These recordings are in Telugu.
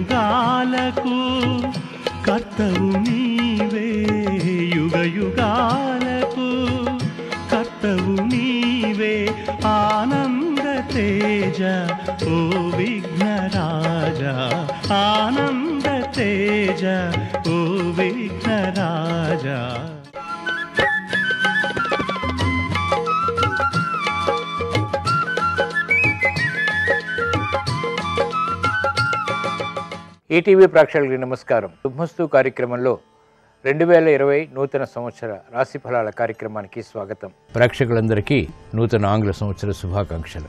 యుగాలకు కర్తవు నీవే యుగ యుగాలకు కర్తవు నీవే ఆనంద తేజ ఓ విఘ్నరాజా ఆనంద తేజ ఓ విఘ్నరాజా ఈటీవీ ప్రేక్షకులకి నమస్కారం శుభమస్తు కార్యక్రమంలో రెండు వేల ఇరవై నూతన సంవత్సర రాశి ఫలాల కార్యక్రమానికి స్వాగతం ప్రేక్షకులందరికీ నూతన ఆంగ్ల సంవత్సర శుభాకాంక్షలు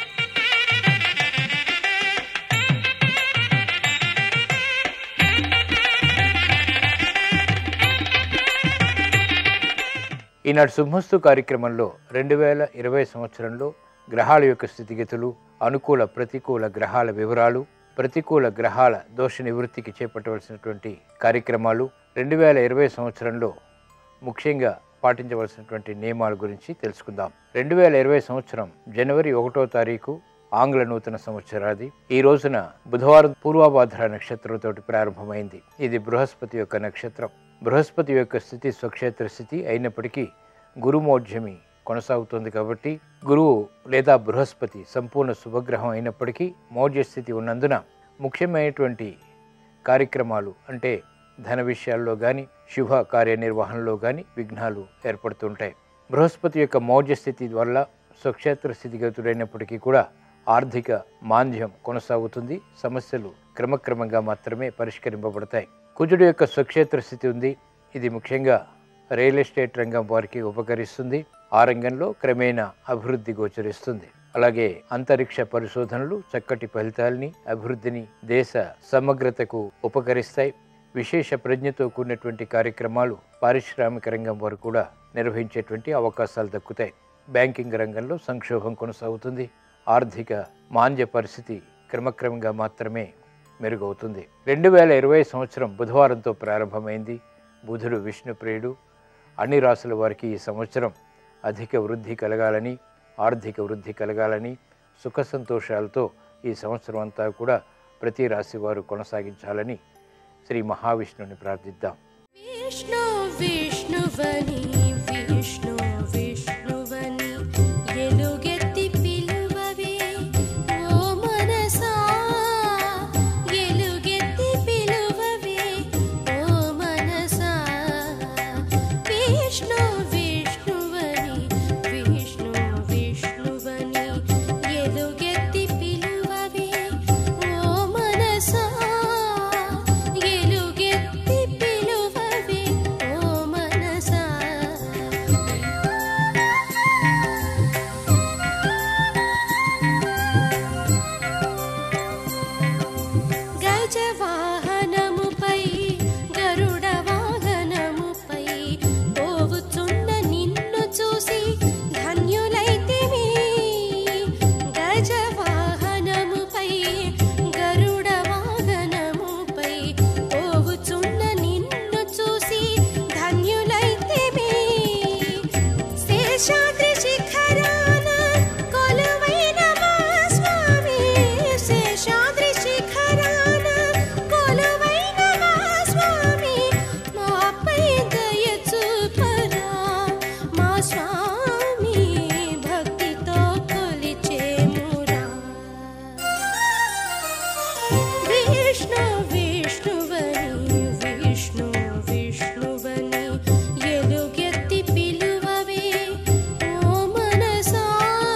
ఈనాటి శుభమస్తు కార్యక్రమంలో రెండు వేల ఇరవై సంవత్సరంలో గ్రహాల యొక్క స్థితిగతులు అనుకూల ప్రతికూల గ్రహాల వివరాలు ప్రతికూల గ్రహాల దోష నివృత్తికి చేపట్టవలసినటువంటి కార్యక్రమాలు రెండు వేల ఇరవై సంవత్సరంలో ముఖ్యంగా పాటించవలసినటువంటి నియమాల గురించి తెలుసుకుందాం రెండు వేల ఇరవై సంవత్సరం జనవరి ఒకటో తారీఖు ఆంగ్ల నూతన సంవత్సరాది ఈ రోజున బుధవారం పూర్వాభాద్ర నక్షత్రంతో ప్రారంభమైంది ఇది బృహస్పతి యొక్క నక్షత్రం బృహస్పతి యొక్క స్థితి స్వక్షేత్ర స్థితి అయినప్పటికీ గురుమోఢ్యమి కొనసాగుతుంది కాబట్టి గురువు లేదా బృహస్పతి సంపూర్ణ శుభగ్రహం అయినప్పటికీ మౌఢ్య స్థితి ఉన్నందున ముఖ్యమైనటువంటి కార్యక్రమాలు అంటే ధన విషయాల్లో కానీ శుభ కార్యనిర్వహణలో కానీ విఘ్నాలు ఏర్పడుతుంటాయి బృహస్పతి యొక్క మౌఢ్య స్థితి వల్ల స్వక్షేత్ర స్థితిగతుడైనప్పటికీ కూడా ఆర్థిక మాంద్యం కొనసాగుతుంది సమస్యలు క్రమక్రమంగా మాత్రమే పరిష్కరింపబడతాయి కుజుడు యొక్క స్వక్షేత్ర స్థితి ఉంది ఇది ముఖ్యంగా రియల్ ఎస్టేట్ రంగం వారికి ఉపకరిస్తుంది ఆ రంగంలో క్రమేణా అభివృద్ధి గోచరిస్తుంది అలాగే అంతరిక్ష పరిశోధనలు చక్కటి ఫలితాల్ని అభివృద్ధిని దేశ సమగ్రతకు ఉపకరిస్తాయి విశేష ప్రజ్ఞతో కూడినటువంటి కార్యక్రమాలు పారిశ్రామిక రంగం వారు కూడా నిర్వహించేటువంటి అవకాశాలు దక్కుతాయి బ్యాంకింగ్ రంగంలో సంక్షోభం కొనసాగుతుంది ఆర్థిక మాంద్య పరిస్థితి క్రమక్రమంగా మాత్రమే మెరుగవుతుంది రెండు వేల ఇరవై సంవత్సరం బుధవారంతో ప్రారంభమైంది బుధుడు విష్ణుప్రియుడు అన్ని రాసుల వారికి ఈ సంవత్సరం అధిక వృద్ధి కలగాలని ఆర్థిక వృద్ధి కలగాలని సుఖ సంతోషాలతో ఈ సంవత్సరం అంతా కూడా ప్రతి రాశి వారు కొనసాగించాలని శ్రీ మహావిష్ణుని ప్రార్థిద్దాం విష్ణు విష్ణువని విష్ణు విష్ణువని ఎలుగెత్తి పిలువవే ఓ మనసా ఎలుగెత్తి పిలువవే ఓ మనసా విష్ణు విష్ణువని విష్ణు విష్ణువని ఎలుగెత్తి పిలువవే ఓ మనసా ఎలుగెత్తి పిలువవే ఓ మనసా గజవాహనముపై గరుడ వాహనముపై పోవుచున్న నిన్ను చూసి ధన్యులైతిమి గజవాహనముపై గరుడ వాహనముపై పోవుచున్న నిన్ను చూసి ధన్యులైతిమి శేషాద్రి శిఖరాన కొలువైన మా స్వామి శేషాద్రి శిఖరాన కొలువైన మా స్వామి మాపై దయ చూపరా మా స్వామి భక్తితో కొలిచేమురా విష్ణు విష్ణువని విష్ణు విష్ణువని ఎలుగెత్తి పిలువవే ఓ మనసా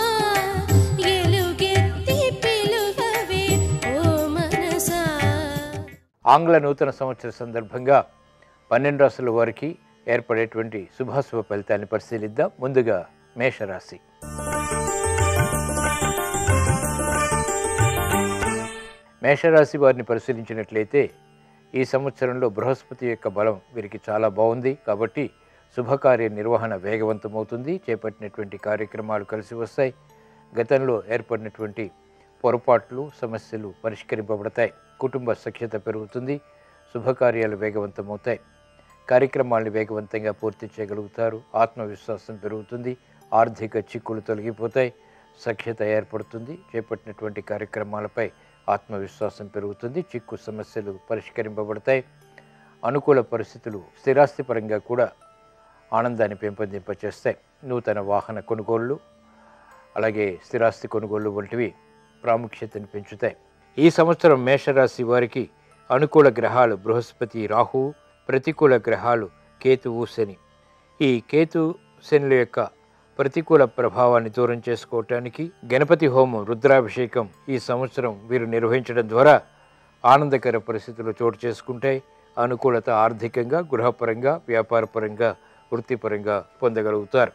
ఎలుగెత్తి పిలువవే ఓ మనసా ఆంగ్ల నూతన సంవత్సర సందర్భంగా పన్నెండు రాసుల వారికి ఏర్పడేటువంటి శుభాశుభ ఫలితాన్ని పరిశీలిద్దాం ముందుగా మేషరాశి మేషరాశి వారిని పరిశీలించినట్లయితే ఈ సంవత్సరంలో బృహస్పతి యొక్క బలం వీరికి చాలా బాగుంది కాబట్టి శుభకార్య నిర్వహణ వేగవంతమవుతుంది చేపట్టినటువంటి కార్యక్రమాలు కలిసి వస్తాయి గతంలో ఏర్పడినటువంటి పొరపాట్లు సమస్యలు పరిష్కరింపబడతాయి కుటుంబ సఖ్యత పెరుగుతుంది శుభకార్యాలు వేగవంతమవుతాయి కార్యక్రమాలను వేగవంతంగా పూర్తి చేయగలుగుతారు ఆత్మవిశ్వాసం పెరుగుతుంది ఆర్థిక చిక్కులు తొలగిపోతాయి సఖ్యత ఏర్పడుతుంది చేపట్టినటువంటి కార్యక్రమాలపై ఆత్మవిశ్వాసం పెరుగుతుంది చిక్కు సమస్యలు పరిష్కరింపబడతాయి అనుకూల పరిస్థితులు స్థిరాస్తి పరంగా కూడా ఆనందాన్ని పెంపొందింపచేస్తాయి నూతన వాహన కొనుగోళ్లు అలాగే స్థిరాస్తి కొనుగోళ్లు వంటివి ప్రాముఖ్యతను పెంచుతాయి ఈ సంవత్సరం మేషరాశి వారికి అనుకూల గ్రహాలు బృహస్పతి రాహు ప్రతికూల గ్రహాలు కేతువు శని ఈ కేతు శనుల యొక్క ప్రతికూల ప్రభావాన్ని దూరం చేసుకోవటానికి గణపతి హోమం రుద్రాభిషేకం ఈ సంవత్సరం వీరు నిర్వహించడం ద్వారా ఆనందకర పరిస్థితులు చోటు చేసుకుంటాయి అనుకూలత ఆర్థికంగా గృహపరంగా వ్యాపారపరంగా వృత్తిపరంగా పొందగలుగుతారు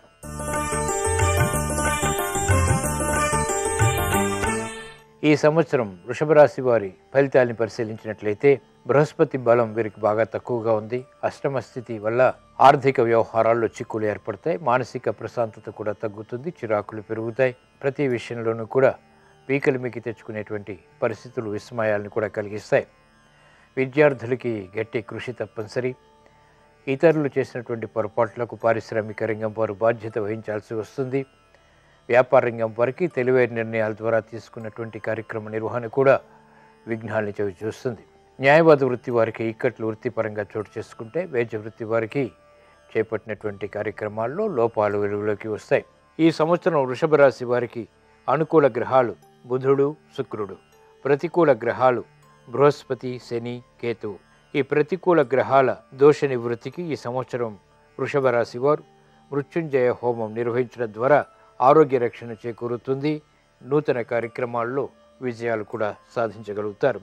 ఈ సంవత్సరం వృషభ రాశి వారి ఫలితాన్ని పరిశీలించినట్లయితే బృహస్పతి బలం వీరికి బాగా తక్కువగా ఉంది అష్టమ స్థితి వల్ల ఆర్థిక వ్యవహారాల్లో చిక్కులు ఏర్పడతాయి మానసిక ప్రశాంతత కూడా తగ్గుతుంది చిరాకులు పెరుగుతాయి ప్రతి విషయంలోనూ కూడా పీకలు మీకు తెచ్చుకునేటువంటి పరిస్థితులు విస్మయాలను కూడా కలిగిస్తాయి విద్యార్థులకి గట్టి కృషి తప్పనిసరి ఇతరులు చేసినటువంటి పొరపాట్లకు పారిశ్రామిక రంగం వారు బాధ్యత వహించాల్సి వస్తుంది వ్యాపార రంగం వారికి తెలివైన నిర్ణయాల ద్వారా తీసుకున్నటువంటి కార్యక్రమ నిర్వహణ కూడా విఘ్నాల్ని చవి చూస్తుంది న్యాయవాద వృత్తి వారికి ఇక్కట్లు వృత్తిపరంగా చోటు చేసుకుంటే వేద్య వృత్తి వారికి చేపట్టినటువంటి కార్యక్రమాల్లో లోపాలు వెలుగులోకి వస్తాయి ఈ సంవత్సరం వృషభ రాశి వారికి అనుకూల గ్రహాలు బుధుడు శుక్రుడు ప్రతికూల గ్రహాలు బృహస్పతి శని కేతువు ఈ ప్రతికూల గ్రహాల దోష నివృత్తికి ఈ సంవత్సరం వృషభ రాశి వారు మృత్యుంజయ హోమం నిర్వహించడం ద్వారా ఆరోగ్య రక్షణ చేకూరుతుంది నూతన కార్యక్రమాల్లో విజయాలు కూడా సాధించగలుగుతారు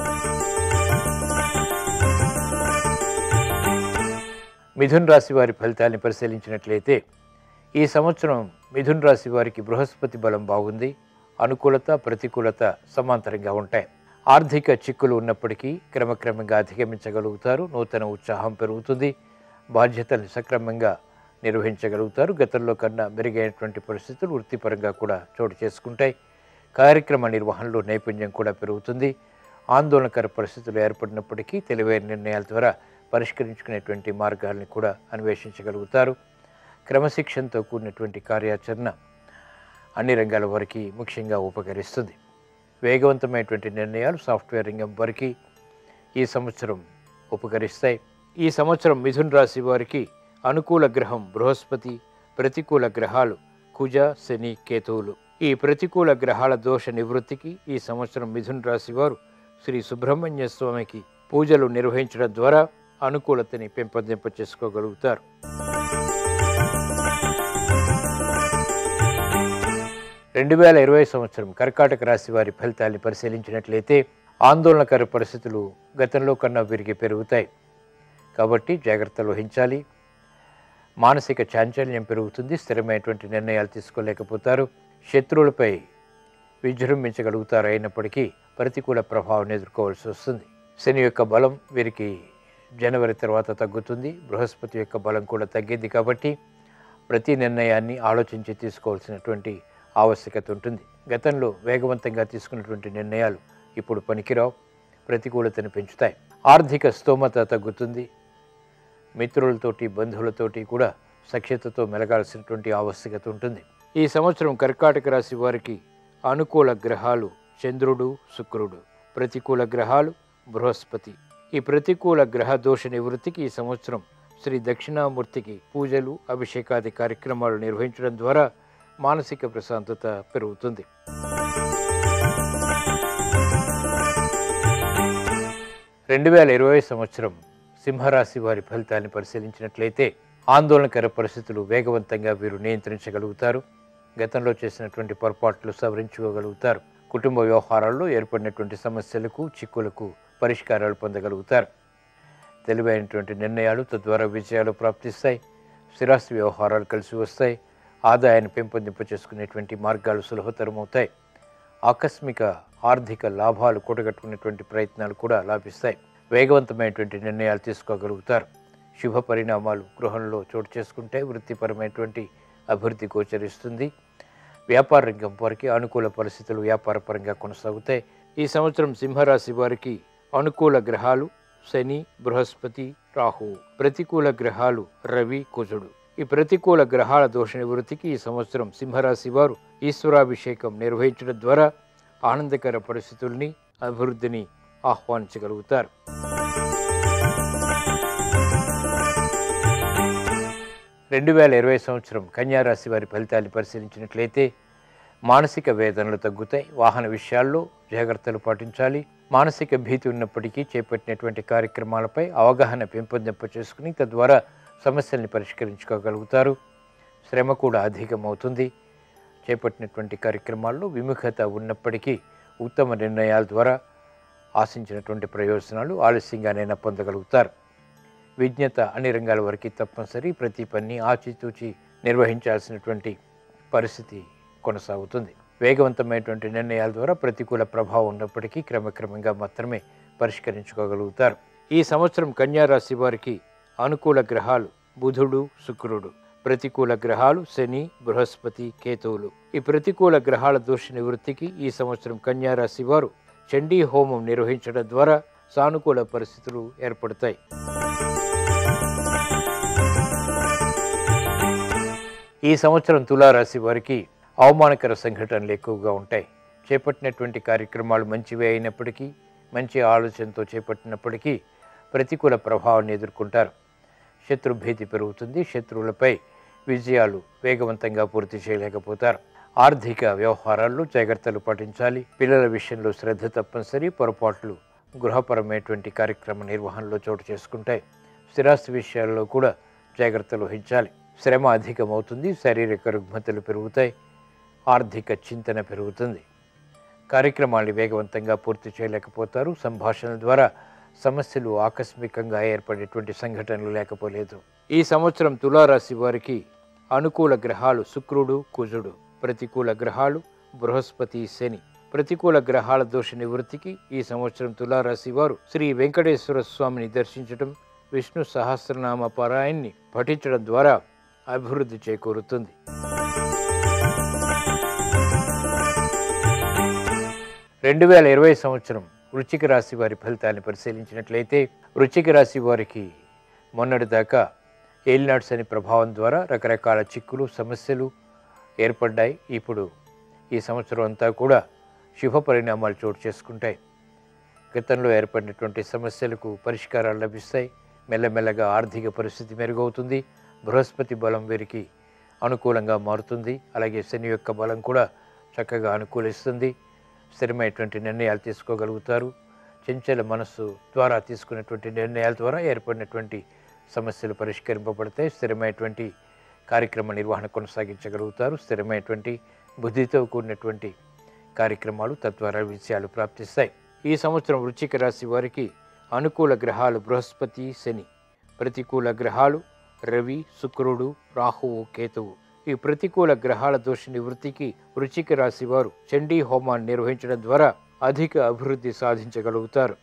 మిథున్ రాశి వారి ఫలితాన్ని పరిశీలించినట్లయితే ఈ సంవత్సరం మిథున్ రాశి వారికి బృహస్పతి బలం బాగుంది అనుకూలత ప్రతికూలత సమాంతరంగా ఉంటాయి ఆర్థిక చిక్కులు ఉన్నప్పటికీ క్రమక్రమంగా అధిగమించగలుగుతారు నూతన ఉత్సాహం పెరుగుతుంది బాధ్యతల్ని సక్రమంగా నిర్వహించగలుగుతారు గతంలో కన్నా మెరుగైనటువంటి పరిస్థితులు వృత్తిపరంగా కూడా చోటు చేసుకుంటాయి కార్యక్రమ నిర్వహణలో నైపుణ్యం కూడా పెరుగుతుంది ఆందోళనకర పరిస్థితులు ఏర్పడినప్పటికీ తెలివైన నిర్ణయాల ద్వారా పరిష్కరించుకునేటువంటి మార్గాల్ని కూడా అన్వేషించగలుగుతారు క్రమశిక్షణతో కూడినటువంటి కార్యాచరణ అన్ని రంగాల వారికి ముఖ్యంగా ఉపకరిస్తుంది వేగవంతమైనటువంటి నిర్ణయాలు సాఫ్ట్వేర్ రంగం వారికి ఈ సంవత్సరం ఉపకరిస్తాయి ఈ సంవత్సరం మిథున్ రాశి వారికి అనుకూల గ్రహం బృహస్పతి ప్రతికూల గ్రహాలు కుజ శని కేతువులు ఈ ప్రతికూల గ్రహాల దోష నివృత్తికి ఈ సంవత్సరం మిథున్ రాశి వారు శ్రీ సుబ్రహ్మణ్య స్వామికి పూజలు నిర్వహించడం ద్వారా అనుకూలతని పెంపొందింప చేసుకోగలుగుతారు రెండు వేల ఇరవై సంవత్సరం కర్కాటక రాశి వారి ఫలితాన్ని పరిశీలించినట్లయితే ఆందోళనకర పరిస్థితులు గతంలో కన్నా వీరికి పెరుగుతాయి కాబట్టి జాగ్రత్తలు వహించాలి మానసిక చాంచల్యం పెరుగుతుంది స్థిరమైనటువంటి నిర్ణయాలు తీసుకోలేకపోతారు శత్రువులపై విజృంభించగలుగుతారు అయినప్పటికీ ప్రతికూల ప్రభావం ఎదుర్కోవాల్సి వస్తుంది శని యొక్క బలం వీరికి జనవరి తర్వాత తగ్గుతుంది బృహస్పతి యొక్క బలం కూడా తగ్గింది కాబట్టి ప్రతి నిర్ణయాన్ని ఆలోచించి తీసుకోవాల్సినటువంటి ఆవశ్యకత ఉంటుంది గతంలో వేగవంతంగా తీసుకున్నటువంటి నిర్ణయాలు ఇప్పుడు పనికిరావు ప్రతికూలతను పెంచుతాయి ఆర్థిక స్తోమత తగ్గుతుంది మిత్రులతోటి బంధువులతోటి కూడా సఖ్యతతో మెలగాల్సినటువంటి ఆవశ్యకత ఉంటుంది ఈ సంవత్సరం కర్కాటక రాశి వారికి అనుకూల గ్రహాలు చంద్రుడు శుక్రుడు ప్రతికూల గ్రహాలు బృహస్పతి ఈ ప్రతికూల గ్రహ దోష నివృత్తికి ఈ సంవత్సరం శ్రీ దక్షిణామూర్తికి పూజలు అభిషేకాది కార్యక్రమాలు నిర్వహించడం ద్వారా మానసిక ప్రశాంతత పెరుగుతుంది రెండు వేల ఇరవై సంవత్సరం సింహరాశి వారి ఫలితాన్ని పరిశీలించినట్లయితే ఆందోళనకర పరిస్థితులు వేగవంతంగా వీరు నియంత్రించగలుగుతారు గతంలో చేసినటువంటి పొరపాట్లు సవరించుకోగలుగుతారు కుటుంబ వ్యవహారాల్లో ఏర్పడినటువంటి సమస్యలకు చిక్కులకు పరిష్కారాలు పొందగలుగుతారు తెలివైనటువంటి నిర్ణయాలు తద్వారా విజయాలు ప్రాప్తిస్తాయి స్థిరాస్తి వ్యవహారాలు కలిసి వస్తాయి ఆదాయాన్ని పెంపొందింప చేసుకునేటువంటి మార్గాలు సులభతరమవుతాయి ఆకస్మిక ఆర్థిక లాభాలు కూడగట్టుకునేటువంటి ప్రయత్నాలు కూడా లాభిస్తాయి వేగవంతమైనటువంటి నిర్ణయాలు తీసుకోగలుగుతారు శుభ పరిణామాలు గృహంలో చోటు చేసుకుంటే వృత్తిపరమైనటువంటి అభివృద్ధి గోచరిస్తుంది వ్యాపార రంగం వారికి అనుకూల పరిస్థితులు వ్యాపారపరంగా కొనసాగుతాయి ఈ సంవత్సరం సింహరాశి వారికి అనుకూల గ్రహాలు శని బృహస్పతి రాహు ప్రతికూల గ్రహాలు రవి కుజుడు ఈ ప్రతికూల గ్రహాల దోష నివృత్తికి ఈ సంవత్సరం సింహరాశి వారు ఈశ్వరాభిషేకం నిర్వహించడం ద్వారా ఆనందకర పరిస్థితుల్ని అభివృద్ధిని ఆహ్వానించగలుగుతారు రెండు వేల ఇరవై సంవత్సరం కన్యారాశి వారి ఫలితాన్ని పరిశీలించినట్లయితే మానసిక వేదనలు తగ్గుతాయి వాహన విషయాల్లో జాగ్రత్తలు పాటించాలి మానసిక భీతి ఉన్నప్పటికీ చేపట్టినటువంటి కార్యక్రమాలపై అవగాహన పెంపొందింప చేసుకుని తద్వారా సమస్యల్ని పరిష్కరించుకోగలుగుతారు శ్రమ కూడా అధికమవుతుంది చేపట్టినటువంటి కార్యక్రమాల్లో విముఖత ఉన్నప్పటికీ ఉత్తమ నిర్ణయాల ద్వారా ఆశించినటువంటి ప్రయోజనాలు ఆలస్యంగానైనా పొందగలుగుతారు విజ్ఞత అన్ని రంగాల వరకు తప్పనిసరి ప్రతి పని ఆచితూచి నిర్వహించాల్సినటువంటి పరిస్థితి కొనసాగుతుంది వేగవంతమైనటువంటి నిర్ణయాల ద్వారా ప్రతికూల ప్రభావం ఉన్నప్పటికీ క్రమక్రమంగా మాత్రమే పరిష్కరించుకోగలుగుతారు ఈ సంవత్సరం కన్యా రాశి వారికి అనుకూల గ్రహాలు బుధుడు శుక్రుడు ప్రతికూల గ్రహాలు శని బృహస్పతి కేతువులు ఈ ప్రతికూల గ్రహాల దోష నివృత్తికి ఈ సంవత్సరం కన్యా రాశి వారు చండీ హోమం నిర్వహించడం ద్వారా సానుకూల పరిస్థితులు ఏర్పడతాయి ఈ సంవత్సరం తులారాశి వారికి అవమానకర సంఘటనలు ఎక్కువగా ఉంటాయి చేపట్టినటువంటి కార్యక్రమాలు మంచివే అయినప్పటికీ మంచి ఆలోచనతో చేపట్టినప్పటికీ ప్రతికూల ప్రభావాన్ని ఎదుర్కొంటారు శత్రుభీతి పెరుగుతుంది శత్రువులపై విజయాలు వేగవంతంగా పూర్తి చేయలేకపోతారు ఆర్థిక వ్యవహారాల్లో జాగ్రత్తలు పాటించాలి పిల్లల విషయంలో శ్రద్ధ తప్పనిసరి పొరపాట్లు గృహపరమైనటువంటి కార్యక్రమ నిర్వహణలో చోటు చేసుకుంటాయి స్థిరాస్తి విషయాల్లో కూడా జాగ్రత్తలు వహించాలి శ్రమ అధికమవుతుంది శారీరక రుగ్మతలు పెరుగుతాయి ఆర్థిక చింతన పెరుగుతుంది కార్యక్రమాన్ని వేగవంతంగా పూర్తి చేయలేకపోతారు సంభాషణల ద్వారా సమస్యలు ఆకస్మికంగా ఏర్పడేటువంటి సంఘటనలు లేకపోలేదు ఈ సంవత్సరం తులారాశి వారికి అనుకూల గ్రహాలు శుక్రుడు కుజుడు ప్రతికూల గ్రహాలు బృహస్పతి శని ప్రతికూల గ్రహాల దోష నివృత్తికి ఈ సంవత్సరం తులారాశి వారు శ్రీ వెంకటేశ్వర స్వామిని దర్శించడం విష్ణు సహస్రనామ పారాయణ్ణి పఠించడం ద్వారా అభివృద్ధి చేకూరుతుంది రెండు వేల ఇరవై సంవత్సరం వృశ్చిక రాశి వారి ఫలితాన్ని పరిశీలించినట్లయితే వృశ్చిక రాశి వారికి మొన్నటిదాకా ఏలినాడ్స్ అనే ప్రభావం ద్వారా రకరకాల చిక్కులు సమస్యలు ఏర్పడ్డాయి ఇప్పుడు ఈ సంవత్సరం అంతా కూడా శుభ పరిణామాలు చోటు చేసుకుంటాయి గతంలో ఏర్పడినటువంటి సమస్యలకు పరిష్కారాలు లభిస్తాయి మెల్లమెల్లగా ఆర్థిక పరిస్థితి మెరుగవుతుంది బృహస్పతి బలం వీరికి అనుకూలంగా మారుతుంది అలాగే శని యొక్క బలం కూడా చక్కగా అనుకూలిస్తుంది స్థిరమైనటువంటి నిర్ణయాలు తీసుకోగలుగుతారు చంచల మనస్సు ద్వారా తీసుకున్నటువంటి నిర్ణయాల ద్వారా ఏర్పడినటువంటి సమస్యలు పరిష్కరింపబడతాయి స్థిరమైనటువంటి కార్యక్రమ నిర్వహణ కొనసాగించగలుగుతారు స్థిరమైనటువంటి బుద్ధితో కూడినటువంటి కార్యక్రమాలు తద్వారా విజయాలు ప్రాప్తిస్తాయి ఈ సంవత్సరం వృశ్చిక రాశి వారికి అనుకూల గ్రహాలు బృహస్పతి శని ప్రతికూల గ్రహాలు రవి శుక్రుడు రాహువు కేతువు ఈ ప్రతికూల గ్రహాల దోష నివృత్తికి వృశ్చిక రాశి వారు చండీ హోమాన్ని నిర్వహించడం ద్వారా అధిక అభివృద్ధి సాధించగలుగుతారు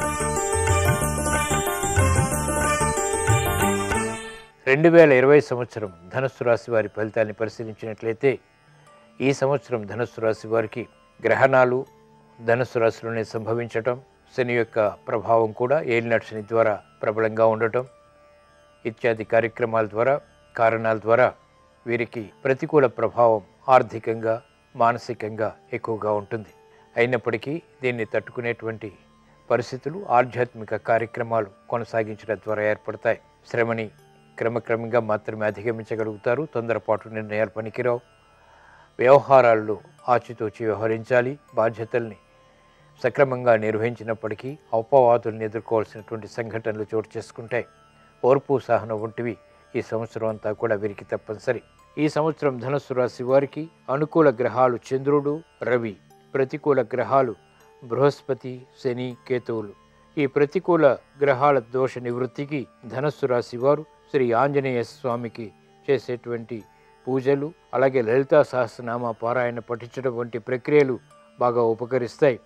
రెండు వేల ఇరవై సంవత్సరం ధనుస్సు రాశి వారి ఫలితాన్ని పరిశీలించినట్లయితే ఈ సంవత్సరం ధనుస్సు రాశి వారికి గ్రహణాలు ధనుస్సు రాశిలోనే సంభవించటం శని యొక్క ప్రభావం కూడా ఏలినాటి శని ద్వారా ప్రబలంగా ఉండటం ఇత్యాది కార్యక్రమాల ద్వారా కారణాల ద్వారా వీరికి ప్రతికూల ప్రభావం ఆర్థికంగా మానసికంగా ఎక్కువగా ఉంటుంది అయినప్పటికీ దీన్ని తట్టుకునేటువంటి పరిస్థితులు ఆధ్యాత్మిక కార్యక్రమాలు కొనసాగించడం ద్వారా ఏర్పడతాయి శ్రమని క్రమక్రమంగా మాత్రమే అధిగమించగలుగుతారు తొందరపాటు నిర్ణయాలు పనికిరావు వ్యవహారాల్లో ఆచితూచి వ్యవహరించాలి బాధ్యతల్ని సక్రమంగా నిర్వహించినప్పటికీ అపవాదుల్ని ఎదుర్కోవాల్సినటువంటి సంఘటనలు చోటు చేసుకుంటాయి ఓర్పు సహనం వంటివి ఈ సంవత్సరం అంతా కూడా వీరికి తప్పనిసరి ఈ సంవత్సరం ధనుస్సు రాశి వారికి అనుకూల గ్రహాలు చంద్రుడు రవి ప్రతికూల గ్రహాలు బృహస్పతి శని కేతువులు ఈ ప్రతికూల గ్రహాల దోష నివృత్తికి ధనస్సు రాశి వారు శ్రీ ఆంజనేయ స్వామికి చేసేటువంటి పూజలు అలాగే లలితా సహస్రనామ పారాయణ పఠించడం వంటి ప్రక్రియలు బాగా ఉపకరిస్తాయి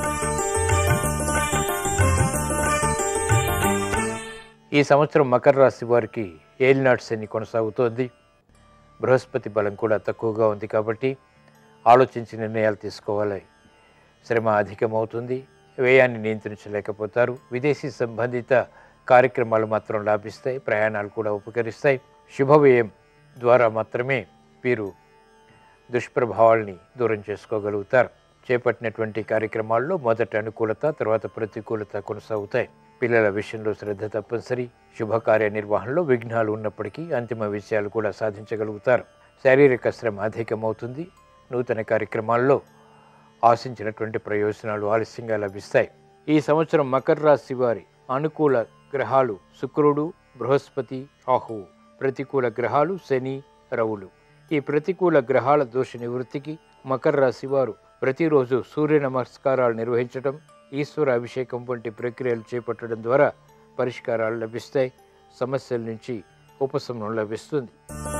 ఈ సంవత్సరం మకర రాశి వారికి ఏలినాటి శని కొనసాగుతోంది బృహస్పతి బలం కూడా తక్కువగా ఉంది కాబట్టి ఆలోచించి నిర్ణయాలు తీసుకోవాలి శ్రమ అధికమవుతుంది వ్యయాన్ని నియంత్రించలేకపోతారు విదేశీ సంబంధిత కార్యక్రమాలు మాత్రం లాభిస్తాయి ప్రయాణాలు కూడా ఉపకరిస్తాయి శుభవ్యయం ద్వారా మాత్రమే వీరు దుష్ప్రభావాల్ని దూరం చేసుకోగలుగుతారు చేపట్టినటువంటి కార్యక్రమాల్లో మొదట అనుకూలత తర్వాత ప్రతికూలత కొనసాగుతాయి పిల్లల విషయంలో శ్రద్ధ తప్పనిసరి శుభకార్య నిర్వహణలో విఘ్నాలు ఉన్నప్పటికీ అంతిమ విషయాలు కూడా సాధించగలుగుతారు శారీరక శ్రమ అధికమవుతుంది నూతన కార్యక్రమాల్లో ఆశించినటువంటి ప్రయోజనాలు ఆలస్యంగా లభిస్తాయి ఈ సంవత్సరం మకర రాశి వారి అనుకూల గ్రహాలు శుక్రుడు బృహస్పతి రాహువు ప్రతికూల గ్రహాలు శని రవులు ఈ ప్రతికూల గ్రహాల దోష నివృత్తికి మకర రాశి వారు ప్రతిరోజు సూర్య నమస్కారాలు నిర్వహించడం ఈశ్వర అభిషేకం వంటి ప్రక్రియలు చేపట్టడం ద్వారా పరిష్కారాలు లభిస్తాయి సమస్యల నుంచి ఉపశమనం లభిస్తుంది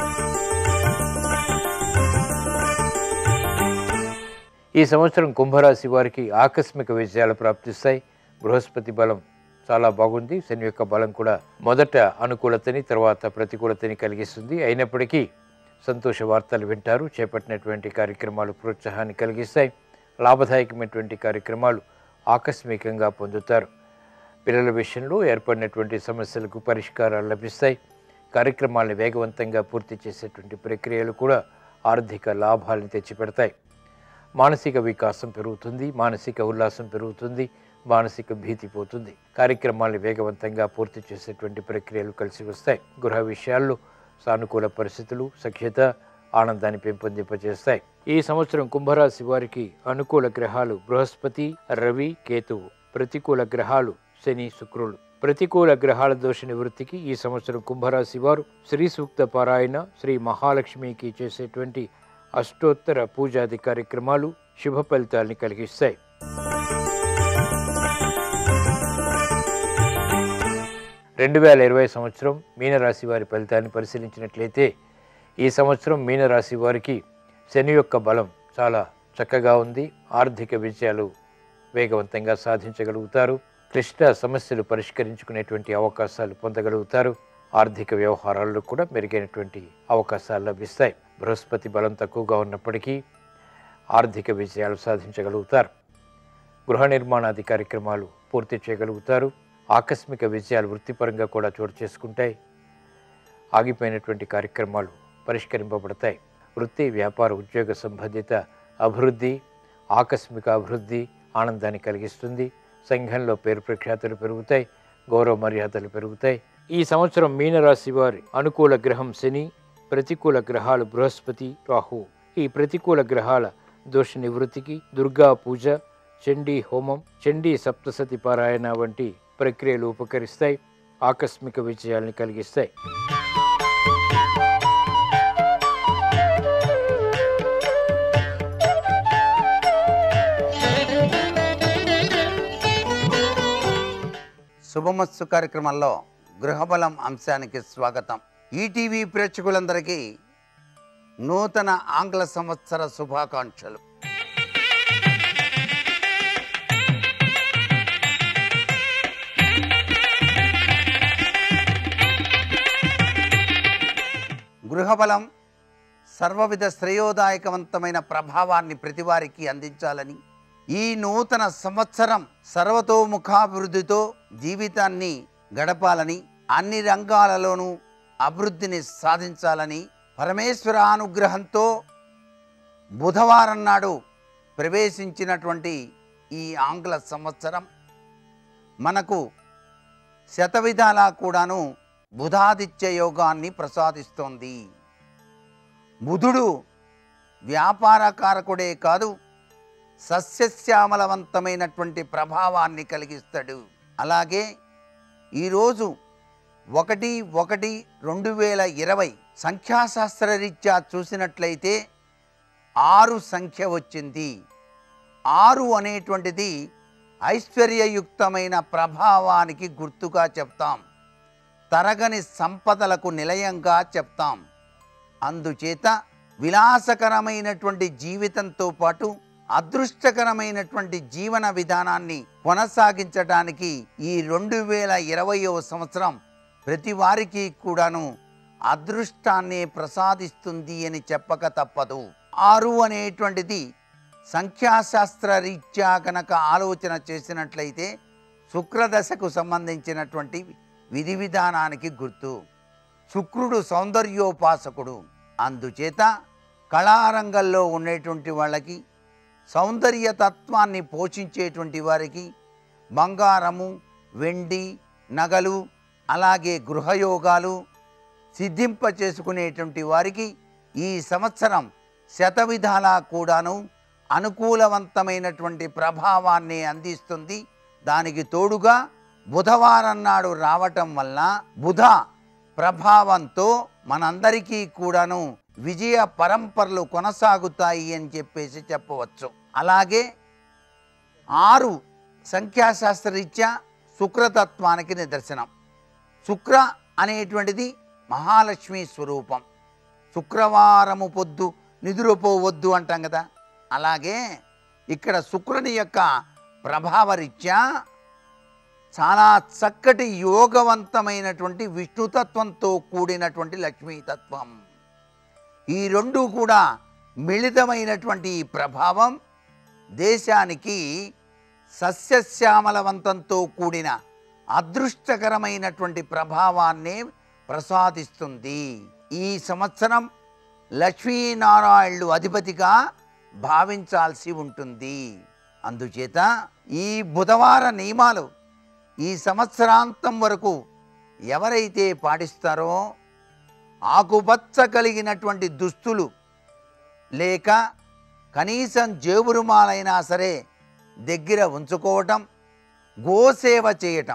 ఈ సంవత్సరం కుంభరాశి వారికి ఆకస్మిక విజయాలు ప్రాప్తిస్తాయి బృహస్పతి బలం చాలా బాగుంది శని యొక్క బలం కూడా మొదట అనుకూలతని తర్వాత ప్రతికూలతని కలిగిస్తుంది అయినప్పటికీ సంతోష వార్తలు వింటారు చేపట్టినటువంటి కార్యక్రమాలు ప్రోత్సాహాన్ని కలిగిస్తాయి లాభదాయకమైనటువంటి కార్యక్రమాలు ఆకస్మికంగా పొందుతారు పిల్లల విషయంలో ఏర్పడినటువంటి సమస్యలకు పరిష్కారాలు లభిస్తాయి కార్యక్రమాలను వేగవంతంగా పూర్తి చేసేటువంటి ప్రక్రియలు కూడా ఆర్థిక లాభాలను తెచ్చిపెడతాయి మానసిక వికాసం పెరుగుతుంది మానసిక ఉల్లాసం పెరుగుతుంది మానసిక భీతి పోతుంది కార్యక్రమాలను వేగవంతంగా పూర్తి చేసేటువంటి ప్రక్రియలు కలిసి వస్తాయి గృహ విషయాల్లో సానుకూల పరిస్థితులు సఖ్యత ఆనందాన్ని పెంపొందింపజేస్తాయి ఈ సంవత్సరం కుంభరాశి వారికి అనుకూల గ్రహాలు బృహస్పతి రవి కేతువు ప్రతికూల గ్రహాలు శని శుక్రులు ప్రతికూల గ్రహాల దోష నివృత్తికి ఈ సంవత్సరం కుంభరాశి వారు శ్రీ సూక్త పారాయణ శ్రీ మహాలక్ష్మికి చేసేటువంటి అష్టోత్తర పూజాది కార్యక్రమాలు శుభ ఫలితాల్ని కలిగిస్తాయి రెండు వేల ఇరవై సంవత్సరం మీనరాశి వారి ఫలితాన్ని పరిశీలించినట్లయితే ఈ సంవత్సరం మీనరాశి వారికి శని యొక్క బలం చాలా చక్కగా ఉంది ఆర్థిక విజయాలు వేగవంతంగా సాధించగలుగుతారు క్లిష్ట సమస్యలు పరిష్కరించుకునేటువంటి అవకాశాలు పొందగలుగుతారు ఆర్థిక వ్యవహారాల్లో కూడా మెరుగైనటువంటి అవకాశాలు లభిస్తాయి బృహస్పతి బలం తక్కువగా ఉన్నప్పటికీ ఆర్థిక విజయాలు సాధించగలుగుతారు గృహ నిర్మాణాది కార్యక్రమాలు పూర్తి చేయగలుగుతారు ఆకస్మిక విజయాలు వృత్తిపరంగా కూడా చోటు చేసుకుంటాయి ఆగిపోయినటువంటి కార్యక్రమాలు పరిష్కరింపబడతాయి వృత్తి వ్యాపార ఉద్యోగ సంబంధిత అభివృద్ధి ఆకస్మిక అభివృద్ధి ఆనందాన్ని కలిగిస్తుంది సంఘంలో పేరు ప్రఖ్యాతులు పెరుగుతాయి గౌరవ మర్యాదలు పెరుగుతాయి ఈ సంవత్సరం మీనరాశి వారి అనుకూల గ్రహం శని ప్రతికూల గ్రహాలు బృహస్పతి రాహు ఈ ప్రతికూల గ్రహాల దోష నివృత్తికి దుర్గా పూజ చండీ హోమం చండీ సప్తసతి పారాయణ వంటి ప్రక్రియలు ఉపకరిస్తాయి ఆకస్మిక విజయాల్ని కలిగిస్తాయి శుభమస్సు కార్యక్రమంలో గృహబలం అంశానికి స్వాగతం ఈటీవీ ప్రేక్షకులందరికీ నూతన ఆంగ్ల సంవత్సర శుభాకాంక్షలు గృహబలం సర్వవిధ శ్రేయోదాయకవంతమైన ప్రభావాన్ని ప్రతివారికి అందించాలని ఈ నూతన సంవత్సరం సర్వతోముఖాభివృద్ధితో జీవితాన్ని గడపాలని అన్ని రంగాలలోనూ అభివృద్ధిని సాధించాలని పరమేశ్వర అనుగ్రహంతో బుధవారం నాడు ప్రవేశించినటువంటి ఈ ఆంగ్ల సంవత్సరం మనకు శతవిధాలా కూడాను బుధాదిత్య యోగాన్ని ప్రసాదిస్తోంది బుధుడు వ్యాపారకారకుడే కాదు సస్యశ్యామలవంతమైనటువంటి ప్రభావాన్ని కలిగిస్తాడు అలాగే ఈరోజు ఒకటి ఒకటి రెండు వేల ఇరవై సంఖ్యాశాస్త్ర రీత్యా చూసినట్లయితే ఆరు సంఖ్య వచ్చింది ఆరు అనేటువంటిది ఐశ్వర్యయుక్తమైన ప్రభావానికి గుర్తుగా చెప్తాం తరగని సంపదలకు నిలయంగా చెప్తాం అందుచేత విలాసకరమైనటువంటి జీవితంతో పాటు అదృష్టకరమైనటువంటి జీవన విధానాన్ని కొనసాగించడానికి ఈ రెండు వేల ఇరవయవ సంవత్సరం ప్రతి వారికి కూడాను అదృష్టాన్ని ప్రసాదిస్తుంది అని చెప్పక తప్పదు ఆరు అనేటువంటిది సంఖ్యాశాస్త్ర రీత్యా కనుక ఆలోచన చేసినట్లయితే శుక్రదశకు సంబంధించినటువంటి విధి విధానానికి గుర్తు శుక్రుడు సౌందర్యోపాసకుడు అందుచేత కళారంగంలో ఉండేటువంటి వాళ్ళకి సౌందర్య తత్వాన్ని పోషించేటువంటి వారికి బంగారము వెండి నగలు అలాగే గృహయోగాలు సిద్ధింప చేసుకునేటువంటి వారికి ఈ సంవత్సరం శతవిధాలా కూడాను అనుకూలవంతమైనటువంటి ప్రభావాన్ని అందిస్తుంది దానికి తోడుగా బుధవారం నాడు రావటం వల్ల బుధ ప్రభావంతో మనందరికీ కూడాను విజయ పరంపరలు కొనసాగుతాయి అని చెప్పేసి చెప్పవచ్చు అలాగే ఆరు సంఖ్యాశాస్త్రరీత్యా శుక్రతత్వానికి నిదర్శనం శుక్ర అనేటువంటిది మహాలక్ష్మి స్వరూపం శుక్రవారము పొద్దు నిద్రపోవద్దు అంటాం కదా అలాగే ఇక్కడ శుక్రుని యొక్క ప్రభావరీత్యా చాలా చక్కటి యోగవంతమైనటువంటి విష్ణుతత్వంతో కూడినటువంటి లక్ష్మీతత్వం ఈ రెండు కూడా మిళితమైనటువంటి ఈ ప్రభావం దేశానికి సస్యశ్యామలవంతంతో కూడిన అదృష్టకరమైనటువంటి ప్రభావాన్ని ప్రసాదిస్తుంది ఈ సంవత్సరం లక్ష్మీనారాయణులు అధిపతిగా భావించాల్సి ఉంటుంది అందుచేత ఈ బుధవార నియమాలు ఈ సంవత్సరాంతం వరకు ఎవరైతే పాటిస్తారో ఆకుపచ్చ కలిగినటువంటి దుస్తులు లేక కనీసం జేబురుమాలైనా సరే దగ్గర ఉంచుకోవటం గోసేవ చేయటం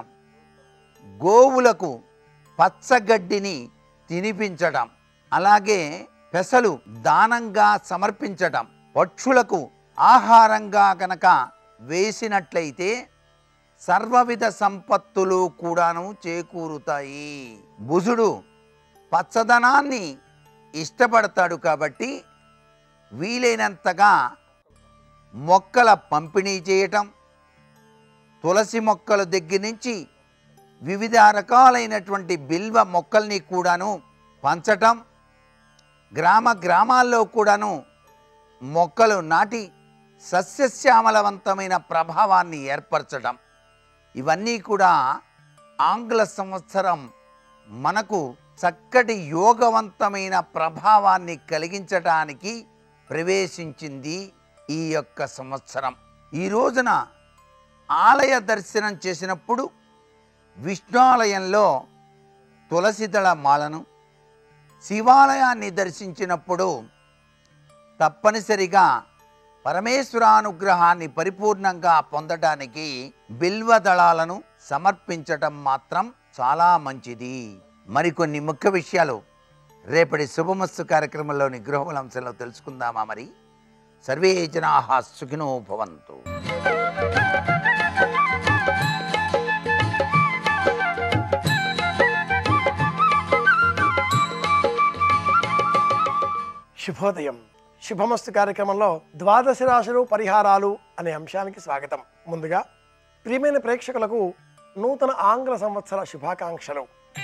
గోవులకు పచ్చగడ్డిని తినిపించటం అలాగే పెసలు దానంగా సమర్పించటం పక్షులకు ఆహారంగా కనుక వేసినట్లయితే సర్వవిధ సంపత్తులు కూడాను చేకూరుతాయి బుధుడు పచ్చదనాన్ని ఇష్టపడతాడు కాబట్టి వీలైనంతగా మొక్కల పంపిణీ చేయటం తులసి మొక్కల దగ్గర నుంచి వివిధ రకాలైనటువంటి బిల్వ మొక్కల్ని కూడాను పంచటం గ్రామ గ్రామాల్లో కూడాను మొక్కలు నాటి సస్యశ్యామలవంతమైన ప్రభావాన్ని ఏర్పరచడం ఇవన్నీ కూడా ఆంగ్ల సంవత్సరం మనకు చక్కటి యోగవంతమైన ప్రభావాన్ని కలిగించటానికి ప్రవేశించింది ఈ యొక్క సంవత్సరం ఈ రోజున ఆలయ దర్శనం చేసినప్పుడు విష్ణాలయంలో తులసిదళ మాలను శివాలయాన్ని దర్శించినప్పుడు తప్పనిసరిగా పరమేశ్వరానుగ్రహాన్ని పరిపూర్ణంగా పొందటానికి బిల్వ దళాలను సమర్పించటం మాత్రం చాలా మంచిది మరికొన్ని ముఖ్య విషయాలు రేపటి శుభమస్తు కార్యక్రమంలోని గృహబలంశంలో తెలుసుకుందామా మరి సర్వే జనా సుఖినో భవంతు శుభోదయం శుభమస్తు కార్యక్రమంలో ద్వాదశ రాశులు పరిహారాలు అనే అంశానికి స్వాగతం ముందుగా ప్రియమైన ప్రేక్షకులకు నూతన ఆంగ్ల సంవత్సర శుభాకాంక్షలు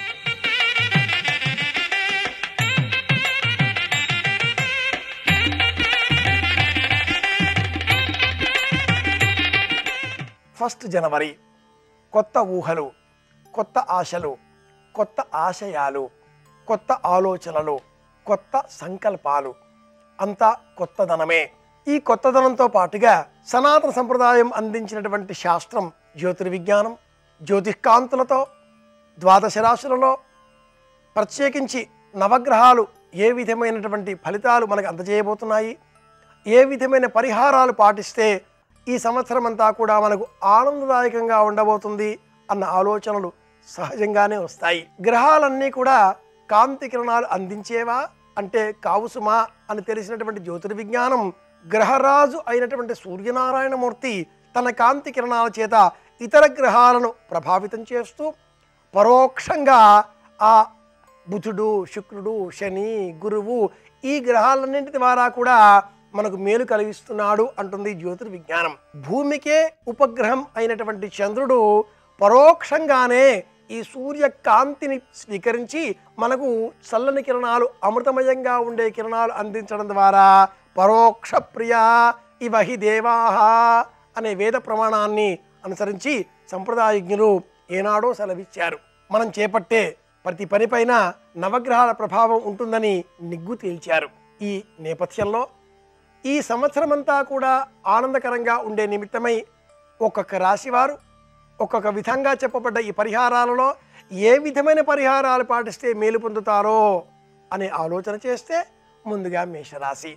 ఫస్ట్ జనవరి కొత్త ఊహలు కొత్త ఆశలు కొత్త ఆశయాలు కొత్త ఆలోచనలు కొత్త సంకల్పాలు అంతా కొత్తదనమే ఈ కొత్తదనంతో పాటుగా సనాతన సంప్రదాయం అందించినటువంటి శాస్త్రం జ్యోతిర్విజ్ఞానం జ్యోతిష్కాంతులతో ద్వాదశ రాశులలో ప్రత్యేకించి నవగ్రహాలు ఏ విధమైనటువంటి ఫలితాలు మనకు అందజేయబోతున్నాయి ఏ విధమైన పరిహారాలు పాటిస్తే ఈ సంవత్సరం అంతా కూడా మనకు ఆనందదాయకంగా ఉండబోతుంది అన్న ఆలోచనలు సహజంగానే వస్తాయి గ్రహాలన్నీ కూడా కాంతి కిరణాలు అందించేవా అంటే కావుసుమా అని తెలిసినటువంటి జ్యోతిర్విజ్ఞానం గ్రహరాజు అయినటువంటి సూర్యనారాయణమూర్తి తన కాంతి కిరణాల చేత ఇతర గ్రహాలను ప్రభావితం చేస్తూ పరోక్షంగా ఆ బుధుడు శుక్రుడు శని గురువు ఈ గ్రహాలన్నింటి ద్వారా కూడా మనకు మేలు కలిగిస్తున్నాడు అంటుంది జ్యోతిర్విజ్ఞానం భూమికే ఉపగ్రహం అయినటువంటి చంద్రుడు పరోక్షంగానే ఈ సూర్య కాంతిని స్వీకరించి మనకు చల్లని కిరణాలు అమృతమయంగా ఉండే కిరణాలు అందించడం ద్వారా పరోక్ష ప్రియ ఇవ హి దేవాహ అనే వేద ప్రమాణాన్ని అనుసరించి సంప్రదాయజ్ఞులు ఏనాడో సెలవిచ్చారు మనం చేపట్టే ప్రతి పనిపైన నవగ్రహాల ప్రభావం ఉంటుందని నిగ్గు తేల్చారు ఈ నేపథ్యంలో ఈ సంవత్సరం అంతా కూడా ఆనందకరంగా ఉండే నిమిత్తమై ఒక్కొక్క రాశివారు ఒక్కొక్క విధంగా చెప్పబడ్డ ఈ పరిహారాలలో ఏ విధమైన పరిహారాలు పాటిస్తే మేలు పొందుతారో అనే ఆలోచన చేస్తే ముందుగా మేషరాశి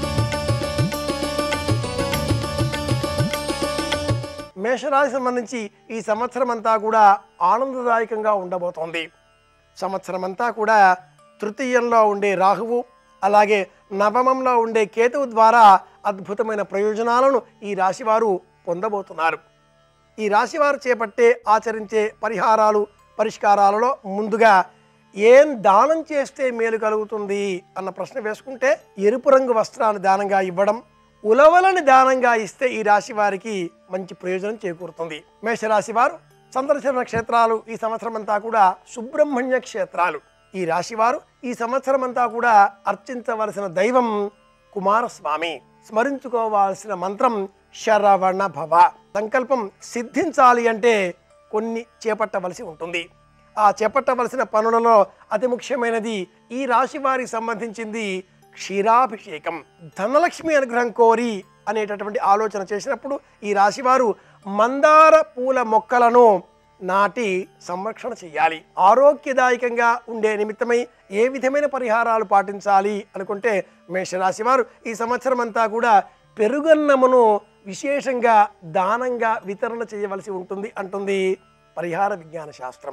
మేషరాశి సంబంధించి ఈ సంవత్సరం అంతా కూడా ఆనందదాయకంగా ఉండబోతోంది సంవత్సరం అంతా కూడా తృతీయంలో ఉండే రాహువు అలాగే నవమంలో ఉండే కేతువు ద్వారా అద్భుతమైన ప్రయోజనాలను ఈ రాశివారు పొందబోతున్నారు ఈ రాశివారు చేపట్టే ఆచరించే పరిహారాలు పరిష్కారాలలో ముందుగా ఏం దానం చేస్తే మేలు కలుగుతుంది అన్న ప్రశ్న వేసుకుంటే ఎరుపు రంగు వస్త్రాలు దానంగా ఇవ్వడం ఉలవలని దానంగా ఇస్తే ఈ రాశి వారికి మంచి ప్రయోజనం చేకూరుతుంది మేషరాశి వారు సందర్శన క్షేత్రాలు ఈ సంవత్సరం అంతా కూడా సుబ్రహ్మణ్య క్షేత్రాలు ఈ రాశి వారు ఈ సంవత్సరం అంతా కూడా అర్చించవలసిన దైవం కుమారస్వామి స్మరించుకోవాల్సిన మంత్రం శరవణ భవ సంకల్పం సిద్ధించాలి అంటే కొన్ని చేపట్టవలసి ఉంటుంది ఆ చేపట్టవలసిన పనులలో అతి ముఖ్యమైనది ఈ రాశి వారికి సంబంధించింది క్షీరాభిషేకం ధనలక్ష్మి అనుగ్రహం కోరి అనేటటువంటి ఆలోచన చేసినప్పుడు ఈ రాశివారు మందార పూల మొక్కలను నాటి సంరక్షణ చేయాలి ఆరోగ్యదాయకంగా ఉండే నిమిత్తమై ఏ విధమైన పరిహారాలు పాటించాలి అనుకుంటే మేషరాశి వారు ఈ సంవత్సరం అంతా కూడా పెరుగన్నమును విశేషంగా దానంగా వితరణ చేయవలసి ఉంటుంది అంటుంది పరిహార విజ్ఞాన శాస్త్రం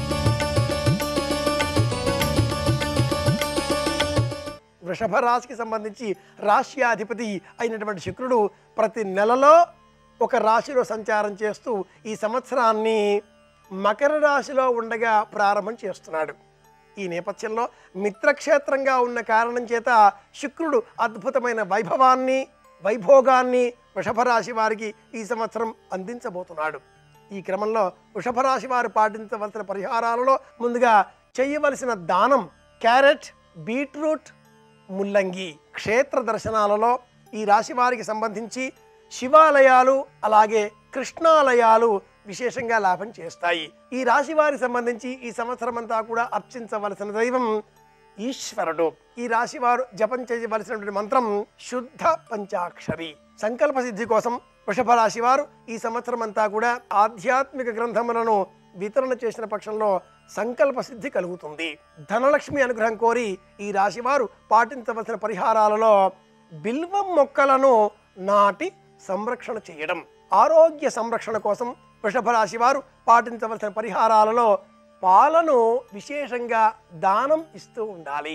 వృషభ రాశికి సంబంధించి రాశ్యాధిపతి అయినటువంటి శుక్రుడు ప్రతి నెలలో ఒక రాశిలో సంచారం చేస్తూ ఈ సంవత్సరాన్ని మకర రాశిలో ఉండగా ప్రారంభం చేస్తున్నాడు ఈ నేపథ్యంలో మిత్రక్షేత్రంగా ఉన్న కారణం చేత శుక్రుడు అద్భుతమైన వైభవాన్ని వైభోగాన్ని వృషభ రాశి వారికి ఈ సంవత్సరం అందించబోతున్నాడు ఈ క్రమంలో వృషభ రాశి వారు పాటించవలసిన పరిహారాలలో ముందుగా చేయవలసిన దానం క్యారెట్ బీట్రూట్ ముల్లంగి క్షేత్ర దర్శనాలలో ఈ రాశి వారికి సంబంధించి శివాలయాలు అలాగే కృష్ణాలయాలు విశేషంగా లాభం చేస్తాయి ఈ రాశి వారికి సంబంధించి ఈ సంవత్సరం అంతా కూడా అర్చించవలసిన దైవం ఈశ్వరుడు ఈ రాశి వారు జపం చేయవలసినటువంటి మంత్రం శుద్ధ పంచాక్షరి సంకల్ప సిద్ధి కోసం వృషభ రాశి వారు ఈ సంవత్సరం అంతా కూడా ఆధ్యాత్మిక గ్రంథములను వితరణ చేసిన పక్షంలో సంకల్ప సిద్ధి కలుగుతుంది ధనలక్ష్మి అనుగ్రహం కోరి ఈ రాశివారు పాటించవలసిన పరిహారాలలో బిల్వం మొక్కలను నాటి సంరక్షణ చేయడం ఆరోగ్య సంరక్షణ కోసం వృషభ రాశి వారు పాటించవలసిన పరిహారాలలో పాలను విశేషంగా దానం ఇస్తూ ఉండాలి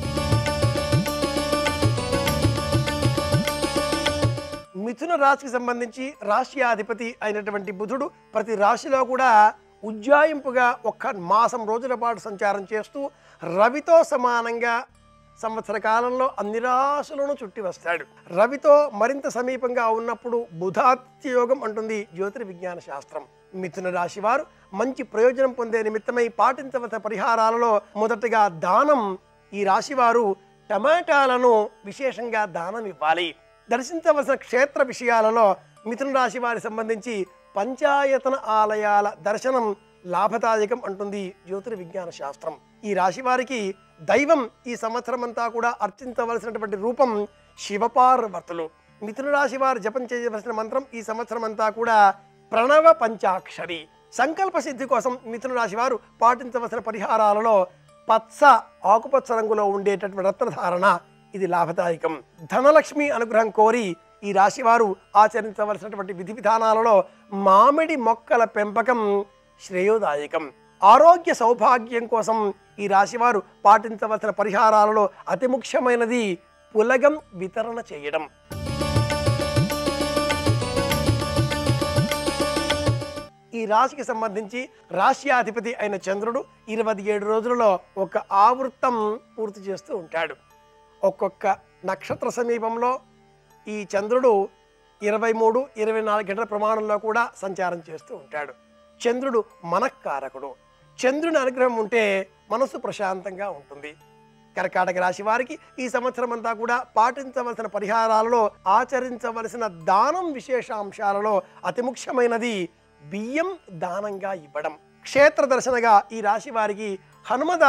మిథున రాశికి సంబంధించి రాశ్యాధిపతి అయినటువంటి బుధుడు ప్రతి రాశిలో కూడా ఉజ్జాయింపుగా ఒక్క మాసం రోజుల పాటు సంచారం చేస్తూ రవితో సమానంగా సంవత్సర కాలంలో అన్ని రాశులను చుట్టి వస్తాడు రవితో మరింత సమీపంగా ఉన్నప్పుడు బుధాత్య యోగం అంటుంది జ్యోతిర్ విజ్ఞాన శాస్త్రం మిథున రాశి వారు మంచి ప్రయోజనం పొందే నిమిత్తమై పాటించవలసిన పరిహారాలలో మొదటగా దానం ఈ రాశివారు టమాటాలను విశేషంగా దానం ఇవ్వాలి దర్శించవలసిన క్షేత్ర విషయాలలో మిథున రాశి వారి సంబంధించి పంచాయతన ఆలయాల దర్శనం లాభదాయకం అంటుంది జ్యోతిర్ విజ్ఞాన శాస్త్రం ఈ రాశి వారికి దైవం ఈ సంవత్సరం అంతా కూడా అర్చించవలసినటువంటి రూపం శివపార్వతులు మిథున రాశి వారు జపం చేయవలసిన మంత్రం ఈ సంవత్సరం అంతా కూడా ప్రణవ పంచాక్షరి సంకల్ప సిద్ధి కోసం మిథున రాశి వారు పాటించవలసిన పరిహారాలలో పచ్చ ఆకుపచ్చ రంగులో ఉండేటటువంటి రత్నధారణ ఇది లాభదాయకం ధనలక్ష్మి అనుగ్రహం కోరి ఈ రాశి వారు ఆచరించవలసినటువంటి విధి విధానాలలో మామిడి మొక్కల పెంపకం శ్రేయోదాయకం ఆరోగ్య సౌభాగ్యం కోసం ఈ రాశివారు పాటించవలసిన పరిహారాలలో అతి ముఖ్యమైనది పులగం వితరణ చేయడం ఈ రాశికి సంబంధించి రాశ్యాధిపతి అయిన చంద్రుడు ఇరవై ఏడు రోజులలో ఒక ఆవృత్తం పూర్తి చేస్తూ ఉంటాడు ఒక్కొక్క నక్షత్ర సమీపంలో ఈ చంద్రుడు ఇరవై మూడు ఇరవై నాలుగు గంటల ప్రమాణంలో కూడా సంచారం చేస్తూ ఉంటాడు చంద్రుడు మనఃకారకుడు చంద్రుని అనుగ్రహం ఉంటే మనసు ప్రశాంతంగా ఉంటుంది కర్కాటక రాశి వారికి ఈ సంవత్సరం అంతా కూడా పాటించవలసిన పరిహారాలలో ఆచరించవలసిన దానం విశేషాంశాలలో అతి ముఖ్యమైనది బియ్యం దానంగా ఇవ్వడం క్షేత్ర దర్శనగా ఈ రాశి వారికి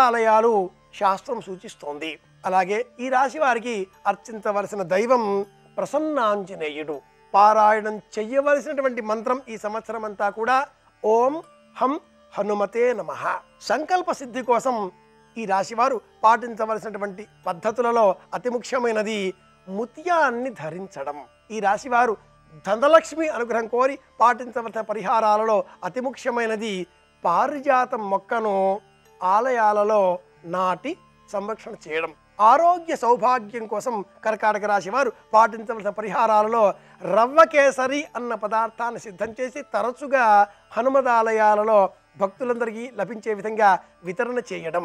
హనుమదాలయాలు శాస్త్రం సూచిస్తోంది అలాగే ఈ రాశి వారికి అర్చించవలసిన దైవం ప్రసన్నాంజనేయుడు పారాయణం చెయ్యవలసినటువంటి మంత్రం ఈ సంవత్సరం అంతా కూడా ఓం హం హనుమతే నమ సంకల్ప సిద్ధి కోసం ఈ రాశివారు పాటించవలసినటువంటి పద్ధతులలో అతి ముఖ్యమైనది ముత్యాన్ని ధరించడం ఈ రాశివారు ధనలక్ష్మి అనుగ్రహం కోరి పాటించవలసిన పరిహారాలలో అతి ముఖ్యమైనది పారిజాతం మొక్కను ఆలయాలలో నాటి సంరక్షణ చేయడం ఆరోగ్య సౌభాగ్యం కోసం కర్కాటక రాశి వారు పాటించవలసిన పరిహారాలలో రవ్వ కేసరి అన్న పదార్థాన్ని సిద్ధం చేసి తరచుగా హనుమదాలయాలలో భక్తులందరికీ లభించే విధంగా వితరణ చేయడం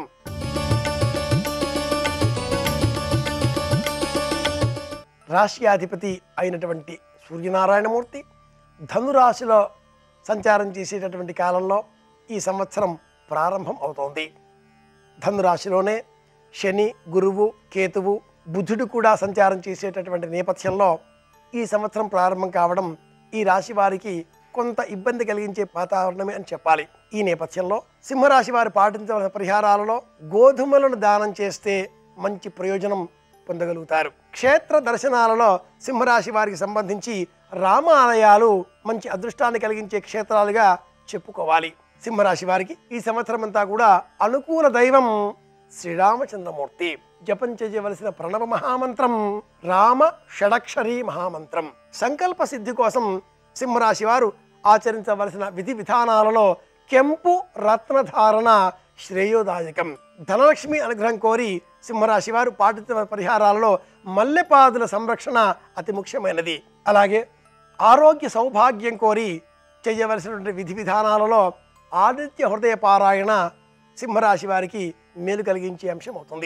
రాశ్యాధిపతి అయినటువంటి సూర్యనారాయణమూర్తి ధనురాశిలో సంచారం చేసేటటువంటి కాలంలో ఈ సంవత్సరం ప్రారంభం అవుతోంది ధనురాశిలోనే శని గురువు కేతువు బుధుడు కూడా సంచారం చేసేటటువంటి నేపథ్యంలో ఈ సంవత్సరం ప్రారంభం కావడం ఈ రాశి వారికి కొంత ఇబ్బంది కలిగించే వాతావరణమే అని చెప్పాలి ఈ నేపథ్యంలో సింహరాశి వారు పాటించవలసిన పరిహారాలలో గోధుమలను దానం చేస్తే మంచి ప్రయోజనం పొందగలుగుతారు క్షేత్ర దర్శనాలలో సింహరాశి వారికి సంబంధించి రామాలయాలు మంచి అదృష్టాన్ని కలిగించే క్షేత్రాలుగా చెప్పుకోవాలి సింహరాశి వారికి ఈ సంవత్సరం అంతా కూడా అనుకూల దైవం శ్రీరామచంద్రమూర్తి జపం చేయవలసిన ప్రణవ మహామంత్రం రామ షడక్షరి మహామంత్రం సంకల్ప సిద్ధి కోసం సింహరాశి వారు ఆచరించవలసిన విధి విధానాలలో కెంపు రత్నధారణ శ్రేయోదాయకం ధనలక్ష్మి అనుగ్రహం కోరి సింహరాశి వారు పాటించిన పరిహారాలలో మల్లెపాదుల సంరక్షణ అతి ముఖ్యమైనది అలాగే ఆరోగ్య సౌభాగ్యం కోరి చేయవలసినటువంటి విధి విధానాలలో ఆదిత్య హృదయ పారాయణ సింహరాశి వారికి మేలు కలిగించే అంశం అవుతుంది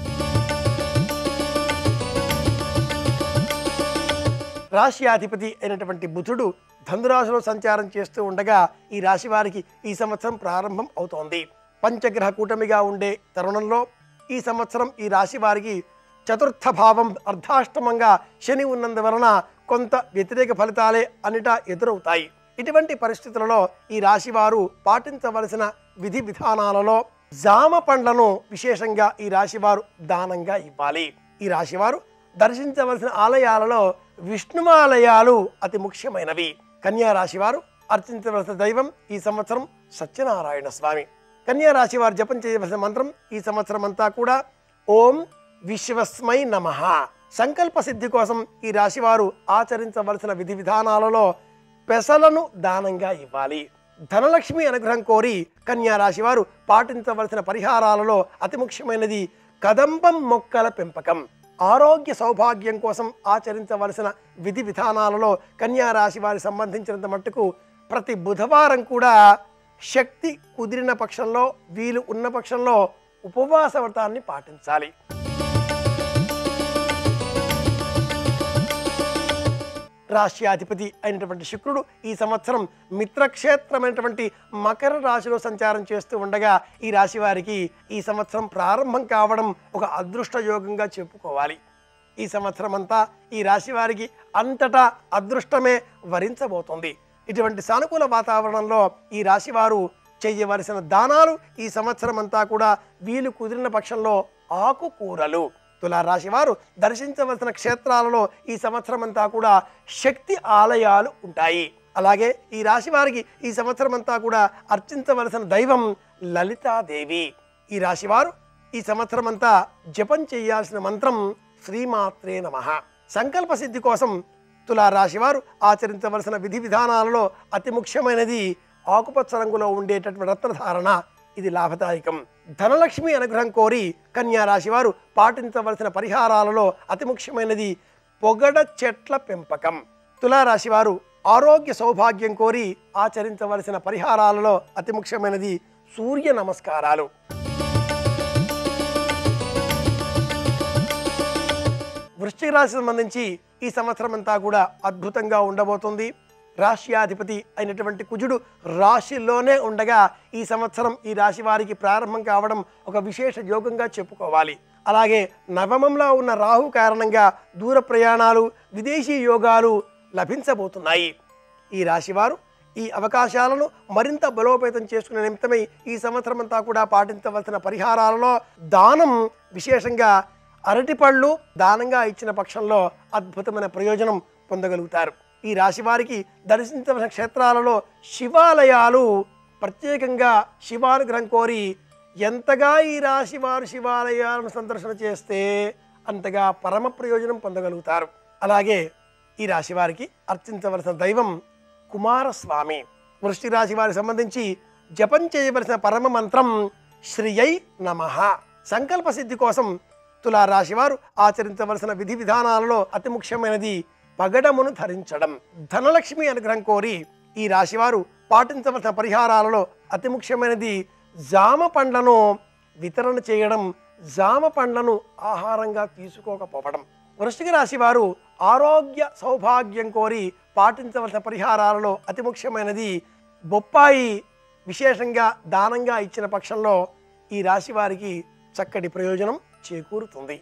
రాశ్యాధిపతి అయినటువంటి బుధుడు ధనురాశిలో సంచారం చేస్తూ ఉండగా ఈ రాశి వారికి ఈ సంవత్సరం ప్రారంభం అవుతోంది పంచగ్రహ కూటమిగా ఉండే తరుణంలో ఈ సంవత్సరం ఈ రాశి వారికి చతుర్థ భావం అర్ధాష్టమంగా శని ఉన్నందువలన కొంత వ్యతిరేక ఫలితాలే అన్నిటా ఎదురవుతాయి ఇటువంటి పరిస్థితులలో ఈ రాశి వారు పాటించవలసిన విధి విధానాలలో జామ పండ్లను విశేషంగా ఈ రాశి వారు దానంగా ఇవ్వాలి ఈ రాశి వారు దర్శించవలసిన ఆలయాలలో విష్ణువాలయాలు అతి ముఖ్యమైనవి కన్యా రాశి వారు అర్చించవలసిన దైవం ఈ సంవత్సరం సత్యనారాయణ స్వామి కన్యా రాశి వారు జపం చేయవలసిన మంత్రం ఈ సంవత్సరం అంతా కూడా ఓం విశ్వస్మై నమ సంకల్ప సిద్ధి కోసం ఈ రాశి వారు ఆచరించవలసిన విధి విధానాలలో పెసలను దానంగా ఇవ్వాలి ధనలక్ష్మి అనుగ్రహం కోరి కన్యా రాశి వారు పాటించవలసిన పరిహారాలలో అతి ముఖ్యమైనది కదంబం మొక్కల పెంపకం ఆరోగ్య సౌభాగ్యం కోసం ఆచరించవలసిన విధి విధానాలలో కన్యా రాశి వారి సంబంధించినంత మట్టుకు ప్రతి బుధవారం కూడా శక్తి కుదిరిన పక్షంలో వీలు ఉన్న పక్షంలో ఉపవాస వ్రతాన్ని పాటించాలి రాశ్యాధిపతి అయినటువంటి శుక్రుడు ఈ సంవత్సరం మిత్రక్షేత్రమైనటువంటి మకర రాశిలో సంచారం చేస్తూ ఉండగా ఈ రాశి వారికి ఈ సంవత్సరం ప్రారంభం కావడం ఒక అదృష్ట యోగంగా చెప్పుకోవాలి ఈ సంవత్సరం అంతా ఈ రాశి వారికి అంతటా అదృష్టమే వరించబోతోంది ఇటువంటి సానుకూల వాతావరణంలో ఈ రాశి వారు చేయవలసిన దానాలు ఈ సంవత్సరం అంతా కూడా వీలు కుదిరిన పక్షంలో ఆకుకూరలు తులారాశి వారు దర్శించవలసిన క్షేత్రాలలో ఈ సంవత్సరం అంతా కూడా శక్తి ఆలయాలు ఉంటాయి అలాగే ఈ రాశి వారికి ఈ సంవత్సరం అంతా కూడా అర్చించవలసిన దైవం లలితాదేవి ఈ రాశి వారు ఈ సంవత్సరం అంతా జపం చేయాల్సిన మంత్రం శ్రీమాత్రే నమ సంకల్ప సిద్ధి కోసం తులారాశి వారు ఆచరించవలసిన విధి విధానాలలో అతి ముఖ్యమైనది ఆకుపచ్చ రంగులో ఉండేటటువంటి రత్నధారణ ఇది లాభదాయకం ధనలక్ష్మి అనుగ్రహం కోరి కన్యా రాశి వారు పాటించవలసిన పరిహారాలలో అతి ముఖ్యమైనది పొగడ చెట్ల పెంపకం తులారాశి వారు ఆరోగ్య సౌభాగ్యం కోరి ఆచరించవలసిన పరిహారాలలో అతి ముఖ్యమైనది సూర్య నమస్కారాలు వృశ్చిక రాశి సంబంధించి ఈ సంవత్సరం అంతా కూడా అద్భుతంగా ఉండబోతుంది రాశ్యాధిపతి అయినటువంటి కుజుడు రాశిలోనే ఉండగా ఈ సంవత్సరం ఈ రాశి వారికి ప్రారంభం కావడం ఒక విశేష యోగంగా చెప్పుకోవాలి అలాగే నవమంలో ఉన్న రాహు కారణంగా దూర ప్రయాణాలు విదేశీ యోగాలు లభించబోతున్నాయి ఈ రాశివారు ఈ అవకాశాలను మరింత బలోపేతం చేసుకునే నిమిత్తమై ఈ సంవత్సరం అంతా కూడా పాటించవలసిన పరిహారాలలో దానం విశేషంగా అరటిపళ్ళు దానంగా ఇచ్చిన పక్షంలో అద్భుతమైన ప్రయోజనం పొందగలుగుతారు ఈ రాశి వారికి దర్శించవలసిన క్షేత్రాలలో శివాలయాలు ప్రత్యేకంగా శివానుగ్రహం కోరి ఎంతగా ఈ రాశి వారు శివాలయాలను సందర్శన చేస్తే అంతగా పరమ ప్రయోజనం పొందగలుగుతారు అలాగే ఈ రాశి వారికి అర్చించవలసిన దైవం కుమారస్వామి వృష్టి రాశి వారికి సంబంధించి జపం చేయవలసిన పరమ మంత్రం శ్రీయై నమ సంకల్ప సిద్ధి కోసం తులా రాశి వారు ఆచరించవలసిన విధి విధానాలలో అతి ముఖ్యమైనది పగడమును ధరించడం ధనలక్ష్మి అనుగ్రహం కోరి ఈ రాశివారు పాటించవలసిన పరిహారాలలో అతి ముఖ్యమైనది జామ పండ్లను వితరణ చేయడం జామ పండ్లను ఆహారంగా తీసుకోకపోవడం వృశ్చిక రాశి వారు ఆరోగ్య సౌభాగ్యం కోరి పాటించవలసిన పరిహారాలలో అతి ముఖ్యమైనది బొప్పాయి విశేషంగా దానంగా ఇచ్చిన పక్షంలో ఈ రాశి వారికి చక్కటి ప్రయోజనం చేకూరుతుంది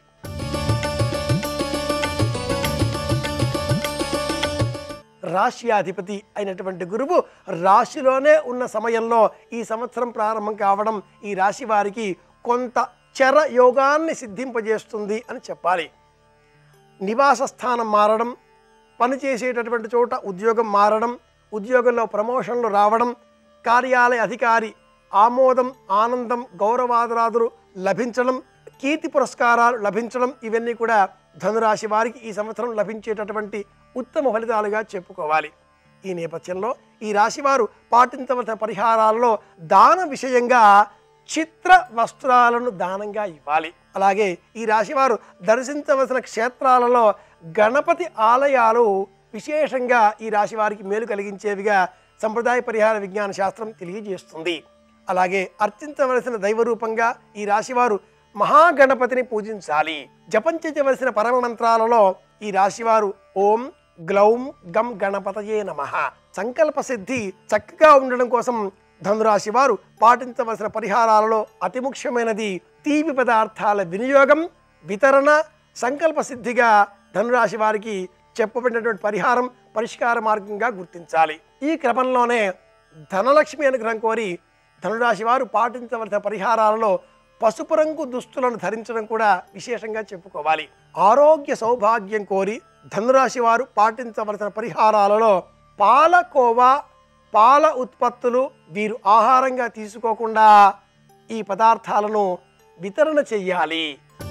రాశ్యాధిపతి అయినటువంటి గురువు రాశిలోనే ఉన్న సమయంలో ఈ సంవత్సరం ప్రారంభం కావడం ఈ రాశి వారికి కొంత చర యోగాన్ని సిద్ధింపజేస్తుంది అని చెప్పాలి నివాస స్థానం మారడం పనిచేసేటటువంటి చోట ఉద్యోగం మారడం ఉద్యోగంలో ప్రమోషన్లు రావడం కార్యాలయ అధికారి ఆమోదం ఆనందం గౌరవాదరాదులు లభించడం కీర్తి పురస్కారాలు లభించడం ఇవన్నీ కూడా ధనురాశి వారికి ఈ సంవత్సరం లభించేటటువంటి ఉత్తమ ఫలితాలుగా చెప్పుకోవాలి ఈ నేపథ్యంలో ఈ రాశివారు పాటించవలసిన పరిహారాలలో దాన విషయంగా చిత్ర వస్త్రాలను దానంగా ఇవ్వాలి అలాగే ఈ రాశివారు దర్శించవలసిన క్షేత్రాలలో గణపతి ఆలయాలు విశేషంగా ఈ రాశి వారికి మేలు కలిగించేవిగా సంప్రదాయ పరిహార విజ్ఞాన శాస్త్రం తెలియజేస్తుంది అలాగే అర్చించవలసిన దైవ రూపంగా ఈ రాశివారు మహాగణపతిని పూజించాలి జపం చేయవలసిన పరమ మంత్రాలలో ఈ రాశివారు ఓం గ్లౌం గం గణపతయే నమ సంకల్ప సిద్ధి చక్కగా ఉండడం కోసం ధనురాశి వారు పాటించవలసిన పరిహారాలలో అతి ముఖ్యమైనది తీపి పదార్థాల వినియోగం వితరణ సంకల్ప సిద్ధిగా ధనురాశి వారికి చెప్పబడినటువంటి పరిహారం పరిష్కార మార్గంగా గుర్తించాలి ఈ క్రమంలోనే ధనలక్ష్మి అనుగ్రహం కోరి ధనురాశి వారు పాటించవలసిన పరిహారాలలో పసుపు రంగు దుస్తులను ధరించడం కూడా విశేషంగా చెప్పుకోవాలి ఆరోగ్య సౌభాగ్యం కోరి ధనురాశి వారు పాటించవలసిన పరిహారాలలో పాలకోవా పాల ఉత్పత్తులు వీరు ఆహారంగా తీసుకోకుండా ఈ పదార్థాలను వితరణ చెయ్యాలి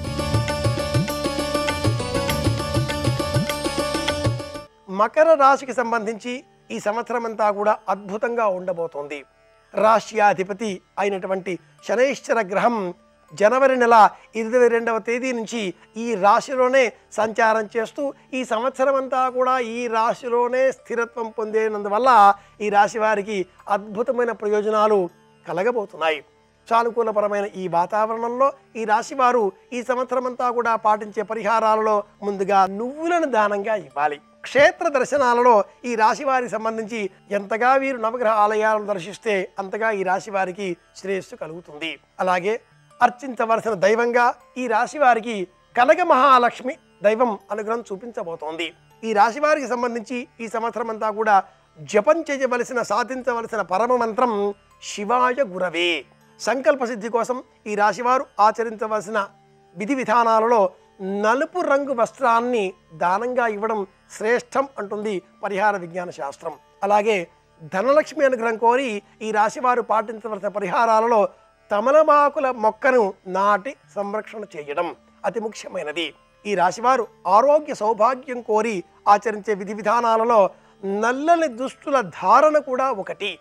మకర రాశికి సంబంధించి ఈ సంవత్సరం అంతా కూడా అద్భుతంగా ఉండబోతోంది రాష్ట్రాధిపతి అయినటువంటి శనైశ్వర గ్రహం జనవరి నెల ఇరవై రెండవ తేదీ నుంచి ఈ రాశిలోనే సంచారం చేస్తూ ఈ సంవత్సరం అంతా కూడా ఈ రాశిలోనే స్థిరత్వం పొందేనందువల్ల ఈ రాశి వారికి అద్భుతమైన ప్రయోజనాలు కలగబోతున్నాయి సానుకూలపరమైన ఈ వాతావరణంలో ఈ రాశి వారు ఈ సంవత్సరం అంతా కూడా పాటించే పరిహారాలలో ముందుగా నువ్వులను దానంగా ఇవ్వాలి క్షేత్ర దర్శనాలలో ఈ రాశి వారికి సంబంధించి ఎంతగా వీరు నవగ్రహ ఆలయాలను దర్శిస్తే అంతగా ఈ రాశి వారికి శ్రేయస్సు కలుగుతుంది అలాగే అర్చించవలసిన దైవంగా ఈ రాశి వారికి కనక మహాలక్ష్మి దైవం అనుగ్రహం చూపించబోతోంది ఈ రాశి వారికి సంబంధించి ఈ సంవత్సరం అంతా కూడా జపం చేయవలసిన సాధించవలసిన పరమ మంత్రం శివాయ గురవే సంకల్ప సిద్ధి కోసం ఈ రాశివారు ఆచరించవలసిన విధి విధానాలలో నలుపు రంగు వస్త్రాన్ని దానంగా ఇవ్వడం శ్రేష్టం అంటుంది పరిహార విజ్ఞాన శాస్త్రం అలాగే ధనలక్ష్మి అనుగ్రహం కోరి ఈ రాశివారు పాటించవలసిన పరిహారాలలో తమలపాకుల మొక్కను నాటి సంరక్షణ చేయడం అతి ముఖ్యమైనది ఈ రాశివారు ఆరోగ్య సౌభాగ్యం కోరి ఆచరించే విధి విధానాలలో నల్లని దుస్తుల ధారణ కూడా ఒకటి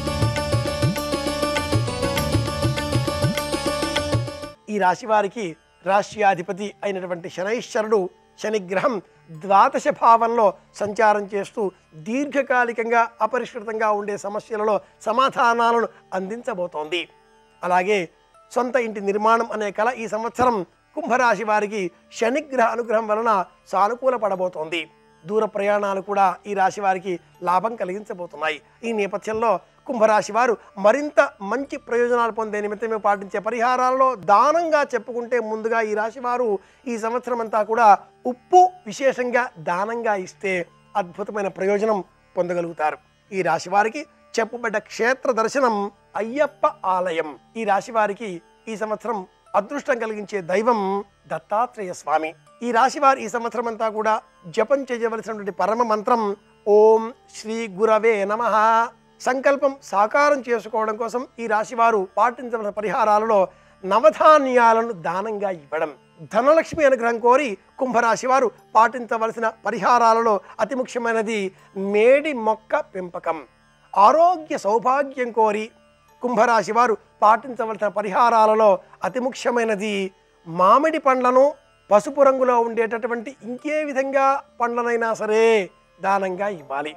ఈ రాశి వారికి రాష్ట్రాధిపతి అయినటువంటి శనైశ్వరుడు శనిగ్రహం ద్వాదశ భావంలో సంచారం చేస్తూ దీర్ఘకాలికంగా అపరిష్కృతంగా ఉండే సమస్యలలో సమాధానాలను అందించబోతోంది అలాగే సొంత ఇంటి నిర్మాణం అనే కళ ఈ సంవత్సరం కుంభరాశి వారికి శనిగ్రహ అనుగ్రహం వలన సానుకూల పడబోతోంది దూర ప్రయాణాలు కూడా ఈ రాశి వారికి లాభం కలిగించబోతున్నాయి ఈ నేపథ్యంలో కుంభరాశి వారు మరింత మంచి ప్రయోజనాలు పొందే నిమిత్తమే పాటించే పరిహారాలలో దానంగా చెప్పుకుంటే ముందుగా ఈ రాశి వారు ఈ సంవత్సరం అంతా కూడా ఉప్పు విశేషంగా దానంగా ఇస్తే అద్భుతమైన ప్రయోజనం పొందగలుగుతారు ఈ రాశి వారికి చెప్పబడ్డ క్షేత్ర దర్శనం అయ్యప్ప ఆలయం ఈ రాశి వారికి ఈ సంవత్సరం అదృష్టం కలిగించే దైవం దత్తాత్రేయ స్వామి ఈ రాశి వారు ఈ సంవత్సరం అంతా కూడా జపం చేయవలసినటువంటి పరమ మంత్రం ఓం శ్రీ గురవే నమ సంకల్పం సాకారం చేసుకోవడం కోసం ఈ రాశి వారు పాటించవలసిన పరిహారాలలో నవధాన్యాలను దానంగా ఇవ్వడం ధనలక్ష్మి అనుగ్రహం కోరి కుంభరాశి వారు పాటించవలసిన పరిహారాలలో అతి ముఖ్యమైనది మేడి మొక్క పెంపకం ఆరోగ్య సౌభాగ్యం కోరి కుంభరాశి వారు పాటించవలసిన పరిహారాలలో అతి ముఖ్యమైనది మామిడి పండ్లను పసుపు రంగులో ఉండేటటువంటి ఇంకే విధంగా పండ్లనైనా సరే దానంగా ఇవ్వాలి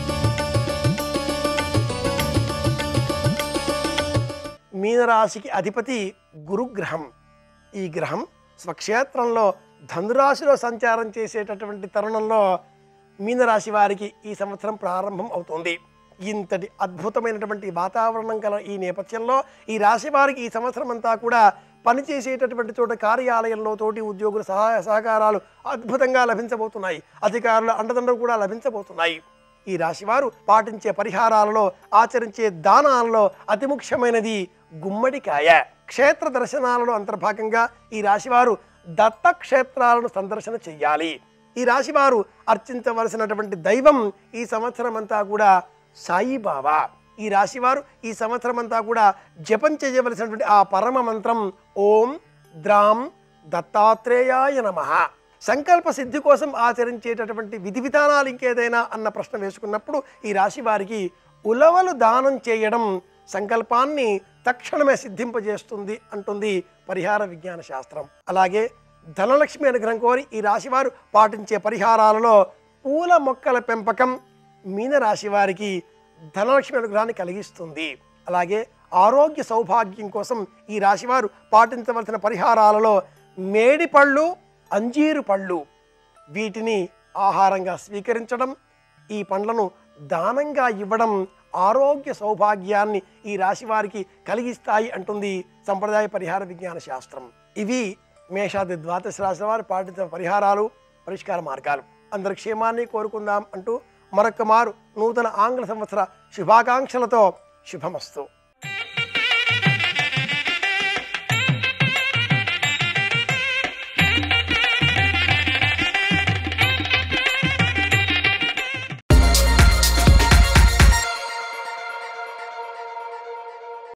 మీనరాశికి అధిపతి గురుగ్రహం ఈ గ్రహం స్వక్షేత్రంలో ధనురాశిలో సంచారం చేసేటటువంటి తరుణంలో మీనరాశి వారికి ఈ సంవత్సరం ప్రారంభం అవుతుంది ఇంతటి అద్భుతమైనటువంటి వాతావరణం కల ఈ నేపథ్యంలో ఈ రాశి వారికి ఈ సంవత్సరం అంతా కూడా పనిచేసేటటువంటి చోట కార్యాలయంలో తోటి ఉద్యోగుల సహాయ సహకారాలు అద్భుతంగా లభించబోతున్నాయి అధికారుల అండదండలు కూడా లభించబోతున్నాయి ఈ రాశివారు పాటించే పరిహారాలలో ఆచరించే దానాలలో అతి ముఖ్యమైనది గుమ్మడికాయ క్షేత్ర దర్శనాలలో అంతర్భాగంగా ఈ రాశివారు దత్త క్షేత్రాలను సందర్శన చెయ్యాలి ఈ రాశివారు అర్చించవలసినటువంటి దైవం ఈ సంవత్సరం అంతా కూడా సాయిబాబా ఈ రాశివారు ఈ సంవత్సరం అంతా కూడా జపం చేయవలసినటువంటి ఆ పరమ మంత్రం ఓం ద్రాం దత్తాత్రేయాయ నమః సంకల్ప సిద్ధి కోసం ఆచరించేటటువంటి విధి విధానాలు ఇంకేదైనా అన్న ప్రశ్న వేసుకున్నప్పుడు ఈ రాశి వారికి ఉలవలు దానం చేయడం సంకల్పాన్ని తక్షణమే సిద్ధింపజేస్తుంది అంటుంది పరిహార విజ్ఞాన శాస్త్రం అలాగే ధనలక్ష్మి అనుగ్రహం కోరి ఈ రాశివారు పాటించే పరిహారాలలో పూల మొక్కల పెంపకం మీనరాశి వారికి ధనలక్ష్మి అనుగ్రహాన్ని కలిగిస్తుంది అలాగే ఆరోగ్య సౌభాగ్యం కోసం ఈ రాశివారు పాటించవలసిన పరిహారాలలో మేడి పళ్ళు అంజీరు పళ్ళు వీటిని ఆహారంగా స్వీకరించడం ఈ పండ్లను దానంగా ఇవ్వడం ఆరోగ్య సౌభాగ్యాన్ని ఈ రాశి వారికి కలిగిస్తాయి అంటుంది సంప్రదాయ పరిహార విజ్ఞాన శాస్త్రం ఇవి మేషాది ద్వాదశ రాశి వారు పాటించిన పరిహారాలు పరిష్కార మార్గాలు అందరి క్షేమాన్ని కోరుకుందాం అంటూ మరొక మారు నూతన ఆంగ్ల సంవత్సర శుభాకాంక్షలతో శుభమస్తు